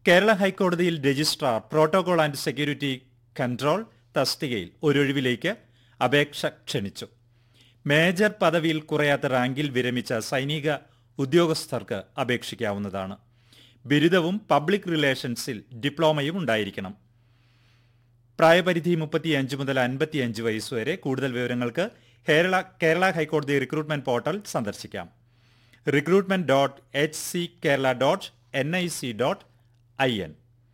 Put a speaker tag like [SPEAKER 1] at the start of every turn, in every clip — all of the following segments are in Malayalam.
[SPEAKER 1] കേരള ഹൈക്കോടതിയിൽ registrar protocol and security control തസ്തികയിൽ ഒരൊഴിവിലേക്ക് അപേക്ഷ ക്ഷണിച്ചു മേജർ പദവിയിൽ കുറയാത്ത റാങ്കിൽ വിരമിച്ച സൈനിക ഉദ്യോഗസ്ഥർക്ക് അപേക്ഷിക്കാവുന്നതാണ് ബിരുദവും പബ്ലിക് റിലേഷൻസിൽ ഡിപ്ലോമയും ഉണ്ടായിരിക്കണം പ്രായപരിധി മുപ്പത്തിയഞ്ച് മുതൽ അൻപത്തിയഞ്ച് വയസ്സ് വരെ കൂടുതൽ വിവരങ്ങൾക്ക് കേരള കേരള ഹൈക്കോടതി റിക്രൂട്ട്മെന്റ് പോർട്ടൽ സന്ദർശിക്കാം recruitment dot H C Kerala dot N I C dot I N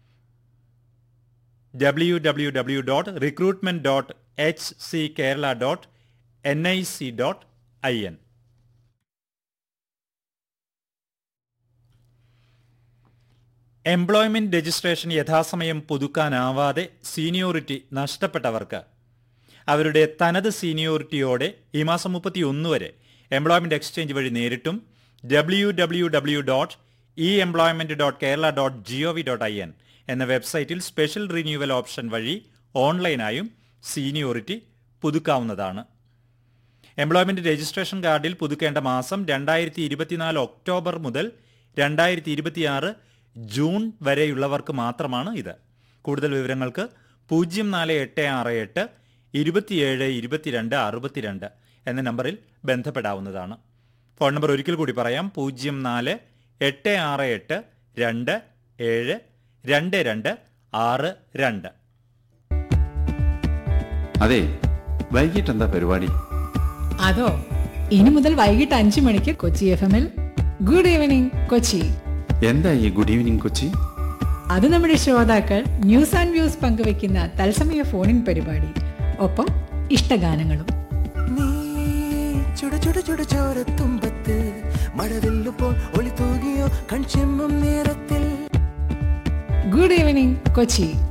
[SPEAKER 1] W W W dot recruitment dot H C Kerala dot N I C dot I N employment registration യഥാസമയം പുതുക്കാനാവാതെ സീനിയോറിറ്റി നഷ്ടപ്പെട്ടവർക്ക് അവരുടെ തനത് സീനിയോറിറ്റിയോടെ ഈ മാസം മുപ്പത്തിയൊന്ന് വരെ എംപ്ലോയ്മെന്റ് എക്സ്ചേഞ്ച് വഴി നേരിട്ടും W W W dot E employment dot Kerala dot G O V dot I N എന്ന വെബ്സൈറ്റിൽ സ്പെഷ്യൽ റിന്യൂവൽ ഓപ്ഷൻ വഴി ഓൺലൈനായും സീനിയോറിറ്റി പുതുക്കാവുന്നതാണ് എംപ്ലോയ്മെന്റ് രജിസ്ട്രേഷൻ കാർഡിൽ പുതുക്കേണ്ട മാസം രണ്ടായിരത്തി ഇരുപത്തിനാല് ഒക്ടോബർ മുതൽ രണ്ടായിരത്തി ഇരുപത്തിയാറ് ജൂൺ വരെയുള്ളവർക്ക് മാത്രമാണ് ഇത് കൂടുതൽ വിവരങ്ങൾക്ക് പൂജ്യം നാല് എട്ട് ആറ് എട്ട് ഇരുപത്തിയേഴ് ഇരുപത്തിരണ്ട് അറുപത്തിരണ്ട് എന്ന നമ്പറിൽ ബന്ധപ്പെടാവുന്നതാണ് ഫോൺ നമ്പർ ഒരിക്കൽ കൂടി പറയാം പൂജ്യം നാല് എട്ട് ആറ് എട്ട് രണ്ട് ഏഴ് രണ്ട് രണ്ട് ആറ് രണ്ട്
[SPEAKER 2] അതെ വൈകിട്ട് എന്താ പരിപാടി
[SPEAKER 3] അതോ ഇനി മുതൽ വൈകിട്ട് അഞ്ചു മണിക്ക് കൊച്ചി എഫ് എമ്മിൽ ഗുഡ് ഈവനിങ് കൊച്ചി
[SPEAKER 2] എന്താ ഈ ഗുഡ് ഈവനിങ് കൊച്ചി
[SPEAKER 3] അത് നമ്മുടെ ശ്രോതാക്കൾ ന്യൂസ് ആൻഡ് വ്യൂസ് പങ്കുവെക്കുന്ന തത്സമയ ഫോണിൻ പരിപാടി ഒപ്പം ഇഷ്ടഗാനങ്ങളും
[SPEAKER 4] നീ ചുട ചുട ചുട ചോരത്തുമ്പത്ത് മഴവില്ലുപ്പോൾ ഒളി തൂകിയോ കൺചെമ്മും നേരത്തിൽ
[SPEAKER 3] ഗുഡ് ഈവനിങ് കൊച്ചി